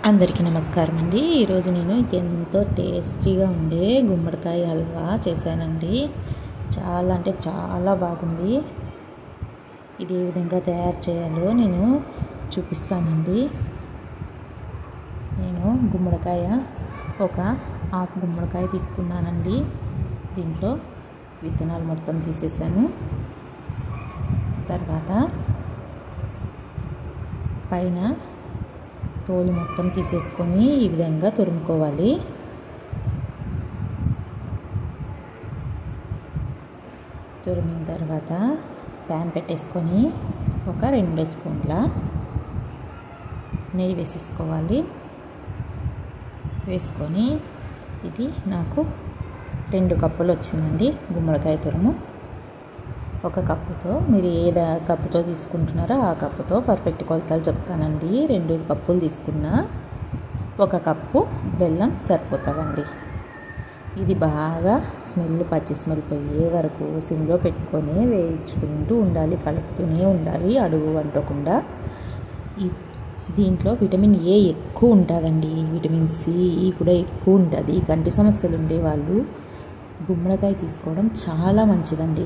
అందరికీ నమస్కారం అండి ఈరోజు నేను ఎంతో టేస్టీగా ఉండే గుమ్మడికాయ హల్వా చేశానండి చాలా అంటే చాలా బాగుంది ఇది ఏ విధంగా తయారు చేయాలో నేను చూపిస్తానండి నేను గుమ్మడికాయ ఒక హాఫ్ గుమ్మడికాయ తీసుకున్నానండి దీంట్లో విత్తనాలు మొత్తం తీసేసాను తర్వాత పైన తోలు మొత్తం తీసేసుకొని ఈ విధంగా తురుముకోవాలి తురిమిన తర్వాత ప్యాన్ పెట్టేసుకొని ఒక రెండు స్పూన్ల నెయ్యి వేసేసుకోవాలి వేసుకొని ఇది నాకు రెండు కప్పులు వచ్చిందండి గుమ్మడికాయ తురుము ఒక కప్పుతో మీరు ఏ కప్పుతో తీసుకుంటున్నారో ఆ కప్పుతో పర్ఫెక్ట్ కొలతలు చెప్తానండి రెండు కప్పులు తీసుకున్నా ఒక కప్పు బెల్లం సరిపోతుందండి ఇది బాగా స్మెల్ పచ్చి స్మెల్ పోయే వరకు సిమ్లో పెట్టుకొని వేయించుకుంటూ ఉండాలి కలుపుతూనే ఉండాలి అడుగు వంటకుండా ఈ దీంట్లో విటమిన్ ఏ ఎక్కువ ఉంటుందండి విటమిన్ సి కూడా ఎక్కువ ఉంటుంది కంటి సమస్యలు ఉండేవాళ్ళు గుమ్మడికాయ తీసుకోవడం చాలా మంచిదండి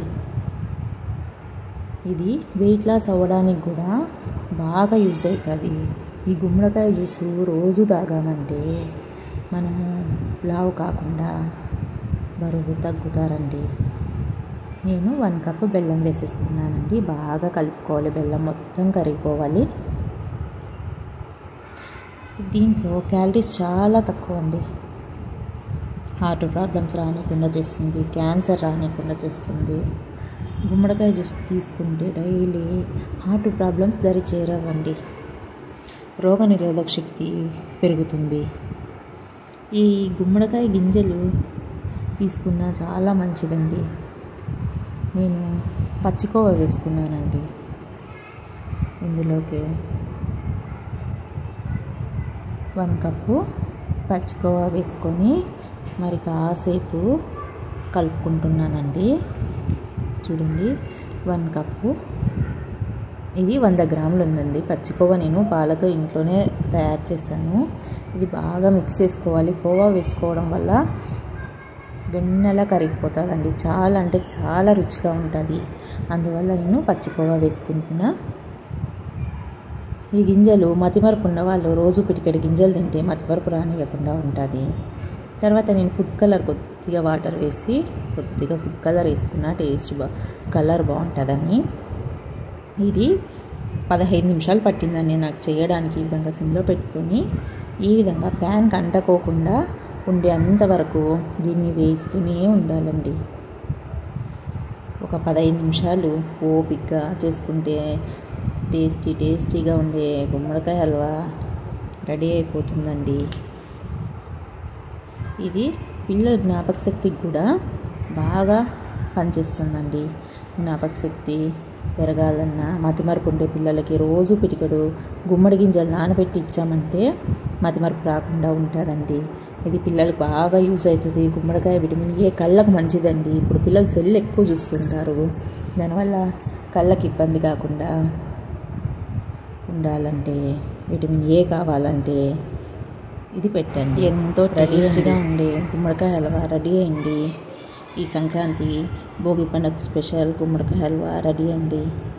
ఇది వెయిట్ లాస్ అవ్వడానికి కూడా బాగా యూజ్ అవుతుంది ఈ గుమ్మడికాయ జ్యూసు రోజు తాగామంటే మనము లావు కాకుండా బరువు తగ్గుతారండి నేను వన్ కప్ బెల్లం వేసేస్తున్నానండి బాగా కలుపుకోవాలి బెల్లం మొత్తం కరిగిపోవాలి దీంట్లో క్యాలరీస్ చాలా తక్కువ అండి హార్ట్ ప్రాబ్లమ్స్ రానికుండా చేస్తుంది క్యాన్సర్ రానికుండా చేస్తుంది గుమ్మడికాయ జ్యూస్ తీసుకుంటే డైలీ హార్ట్ ప్రాబ్లమ్స్ దరి చేరవండి రోగనిరోధక శక్తి పెరుగుతుంది ఈ గుమ్మడికాయ గింజలు తీసుకున్న చాలా మంచిదండి నేను పచ్చికోవ వేసుకున్నానండి ఇందులోకి వన్ కప్పు పచ్చికోవ వేసుకొని మరి కాసేపు కలుపుకుంటున్నానండి చూడండి వన్ కప్పు ఇది వంద గ్రాములు ఉందండి పచ్చికోవా నేను పాలతో ఇంట్లోనే తయారు చేశాను ఇది బాగా మిక్స్ చేసుకోవాలి కోవా వేసుకోవడం వల్ల వెన్నెల కరిగిపోతుందండి చాలా అంటే చాలా రుచిగా ఉంటుంది అందువల్ల నేను పచ్చికోవా వేసుకుంటున్నా ఈ గింజలు మతిమరుపు ఉన్న వాళ్ళు రోజు పిటికెడు గింజలు తింటే మతిమరుపు రానియకుండా ఉంటుంది తర్వాత నేను ఫుడ్ కలర్ కొద్దిగా వాటర్ వేసి కొద్దిగా ఫుడ్ కలర్ వేసుకున్న టేస్ట్ బా కలర్ బాగుంటుందని ఇది పదహైదు నిమిషాలు పట్టిందండి నాకు చేయడానికి ఈ విధంగా సిమ్లో పెట్టుకొని ఈ విధంగా ప్యాన్కి అంటకోకుండా ఉండే అంతవరకు దీన్ని వేస్తూనే ఉండాలండి ఒక పదహైదు నిమిషాలు ఓపిక్గా చేసుకుంటే టేస్టీ టేస్టీగా ఉండే గుమ్మడికాయ హల్వా రెడీ అయిపోతుందండి ఇది పిల్లల జ్ఞాపక శక్తికి కూడా బాగా పనిచేస్తుందండి జ్ఞాపక శక్తి పెరగాలన్నా మతిమరుపు ఉండే పిల్లలకి రోజు పిటికెడు గుమ్మడి గింజలు నానబెట్టి ఇచ్చామంటే మతిమరుపు రాకుండా ఉంటుందండి ఇది పిల్లలకు బాగా యూజ్ అవుతుంది గుమ్మడికాయ విటమిన్ ఏ కళ్ళకు మంచిదండి ఇప్పుడు పిల్లలు సెల్ ఎక్కువ చూస్తుంటారు దానివల్ల కళ్ళకి ఇబ్బంది కాకుండా ఉండాలంటే విటమిన్ ఏ కావాలంటే ఇది పెట్టండి ఎంతో టేస్టీగా ఉండే గుమ్మడికాయ హల్వా రెడీ అయింది ఈ సంక్రాంతి భోగి పండుగ స్పెషల్ గుమ్మడికాయ హల్వా రెడీ అండి